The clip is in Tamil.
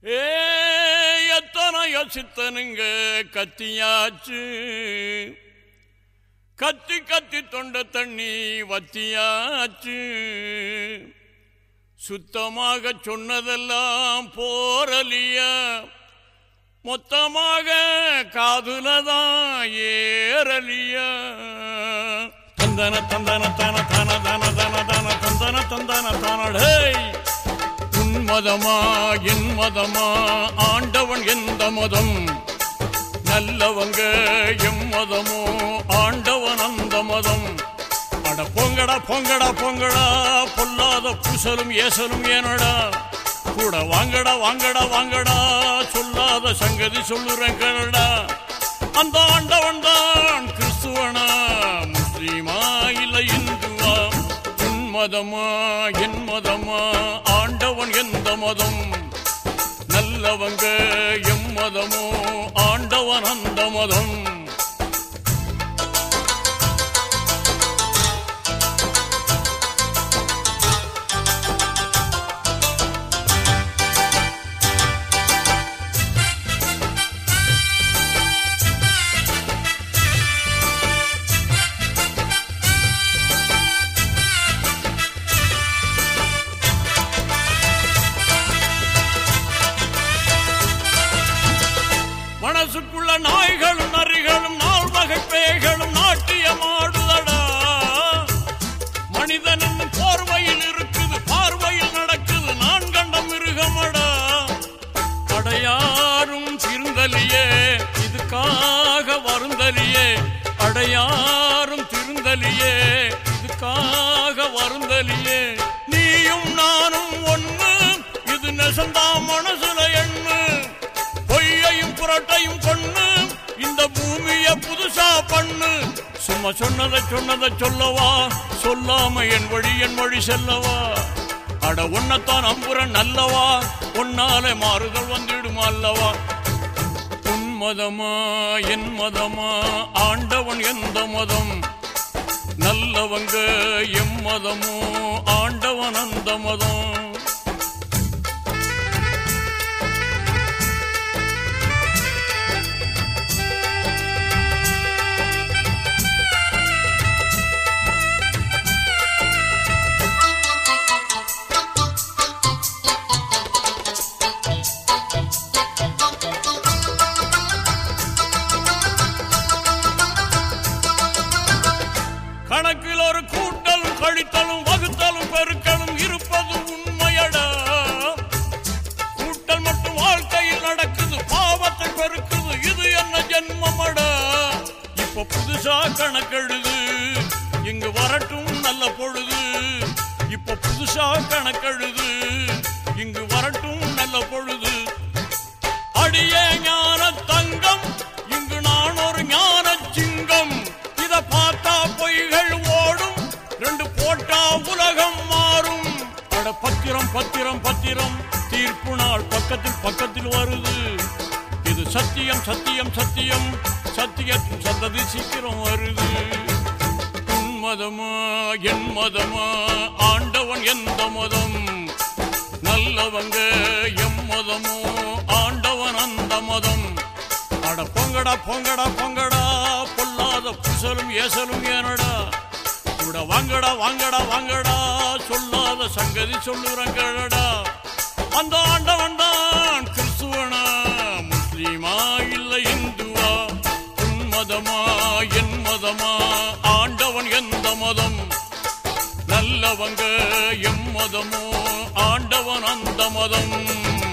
ஏ எத்தனையோ சித்தனுங்க கத்தியாச்சு கத்தி கத்தி தொண்ட தண்ணி வத்தியாச்சு சுத்தமாக சொன்னதெல்லாம் போரலியா மொத்தமாக காதுலதான் ஏறலியா தந்தன தந்தன தன தன தன தன தன தந்தன தந்தன தனடே உன் மதமா என் மதமா ஆண்டவன் எந்த மதம் நல்லவங்க எம் மதமோ ஆண்டவன் அந்த மதம் அட பொங்கடா பொங்கடா பொங்கடா பொல்லாத பூசலும் ஏசலும் ஏனடா கூட வாங்கடா வாங்கடா வாங்கடா சொல்லாத சங்கதி சொல்லுறேன் கேளடா அந்த ஆண்டவன் தான் கிறிஸ்துவனா முஸ்லீமா இல்ல இந்துவா உன் மதமா என் மதமா ஆண்டவன் எந்த மதம் நல்லவங்க எம் மதமோ ஆண்டவன் அந்த மதம் மனசுக்குள்ள நாய்களும் நரிகளும் நால் வகை பேய்களும் நாட்டியமாடுதடா மனிதனின் போர்வையில் இருக்குது பார்வையில் நடக்குது நான் கண்ட மிருகமடா அடையாரும் திருந்தலியே இதுக்காக வருந்தலியே அடையாரும் திருந்தலியே இதுக்காக வருந்தலியே நீயும் நானும் ஒண்ணு இது நெசந்தா மனசுல எண்ணு பொய்யையும் புரட்டையும் கொண்ணு இந்த பூமிய புதுசா பண்ணு சும்மா சொன்னதை சொன்னதை சொல்லவா சொல்லாம என் வழி என் வழி செல்லவா அட உன்னத்தான் அம்புரன் நல்லவா உன்னாலே மாறுதல் வந்துடுமா அல்லவா உன் மதமா என் மதமா ஆண்டவன் எந்த மதம் நல்லவங்க எம் மதமோ ஆண்டவன் அந்த மதம் கணக்கில் ஒரு கூட்டலும் கழித்தலும் வகுத்தலும் பெருக்கலும் இருப்பது உண்மையடா கூட்டல் மட்டும் வாழ்க்கையில் நடக்குது பாவத்தை பெருக்குது இது என்ன ஜென்மமடா இப்ப புதுசா கணக்கெழுது இங்கு வரட்டும் நல்ல பொழுது இப்ப புதுசா கணக்கெழுது இங்கு வரட்டும் நல்ல பொழுது அடியே ஞான தங்கம் இங்கு நான் ஒரு ஞான சிங்கம் இத பார்த்தா பொய்கள் ஓடும் ரெண்டு போட்டா உலகம் மாறும் அட பத்திரம் பத்திரம் பத்திரம் தீர்ப்பு நாள் பக்கத்தில் பக்கத்தில் வருது இது சத்தியம் சத்தியம் சத்தியம் சத்தியத்தின் சந்ததி சீக்கிரம் வருது உன் மதமா என் மதமா ஆண்டவன் எந்த மதம் நல்லவங்க எம் மதமோ ஆண்டவன் அந்த மதம் அட பொங்கடா பொங்கடா பொங்கடா பொல்லாத புசலும் ஏசலும் ஏனடா கூட வாங்கடா வாங்கடா வாங்கடா சொல்லாத சங்கதி சொல்லுறேன் கேளடா அந்த ஆண்டவன் தான் கிறிஸ்துவனா முஸ்லீமா இல்ல இந்துவா உன் மதமா என் மதமா ஆண்டவன் எந்த மதம் நல்லவங்க எம் மதமோ ஆண்டவன் அந்த மதம்